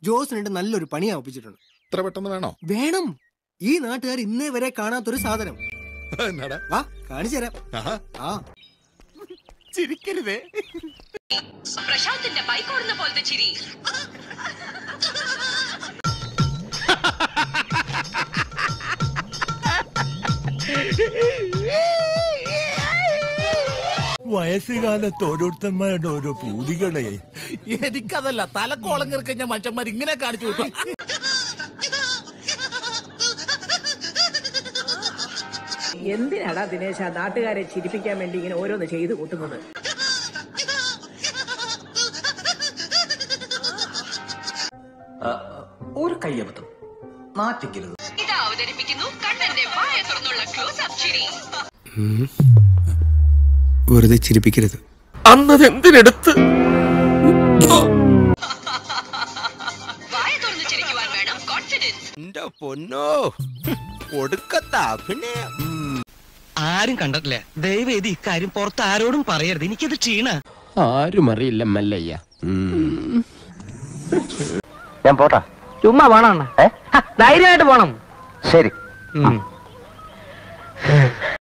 ജോസിനിട്ട് നല്ലൊരു പണി ആവപ്പിച്ചിട്ടുണ്ട് ഇത്ര പെട്ടെന്ന് വേണോ വേണം ഈ നാട്ടുകാർ ഇന്നേ വരെ കാണാത്തൊരു സാധനം എന്നാടാ വാ കാണിച്ചു തരാം ആഹാ. ആ ചിരിക്കരുതേ പ്രശാന്തിന്റെ ബൈക്ക് ഓടുന്ന പോലത്തെ ചിരി വയസ്സുകാലത്ത് ഓരോരുത്തന്മാരുടെ ഓരോ പൂതികളെ എനിക്കതല്ല തലക്കോളം കിറക്കഞ്ഞ മനുഷ്യന്മാർ ഇങ്ങനെ കാണിച്ചു വിട്ടു എന്തിനാടാ ദിനേശ നാട്ടുകാരെ ചിരിപ്പിക്കാൻ വേണ്ടി ഇങ്ങനെ ഓരോന്ന് ചെയ്തു കൂട്ടുന്നത് ഒരു കയ്യബദ്ധം നാറ്റിക്കരുത് ഇത് അവതരിപ്പിക്കുന്നു കണ്ണന്റെ വായ തുറന്നുള്ള ക്ലോസ് അപ്പ് ചിരി വെറുതെ ചിരിപ്പിക്കരുത് അന്നതെന്തിനെടുത്ത് വായ തുറന്ന് ചിരിക്കുവാൻ വേണം കോൺഫിഡൻസ് എന്റെ പൊന്നോ ഒടുക്കത്ത അഭിനയം ആരും കണ്ടിട്ടില്ല ദയവ് ഇത് ഇക്കാര്യം പുറത്ത് ആരോടും പറയരുത് എനിക്കത് ക്ഷീണ ആരും അറിയില്ല മല്ലയ്യ ഞാൻ പോട്ടാ ചുമ്മാ പോണം ധൈര്യമായിട്ട് പോണം ശരി ഉം.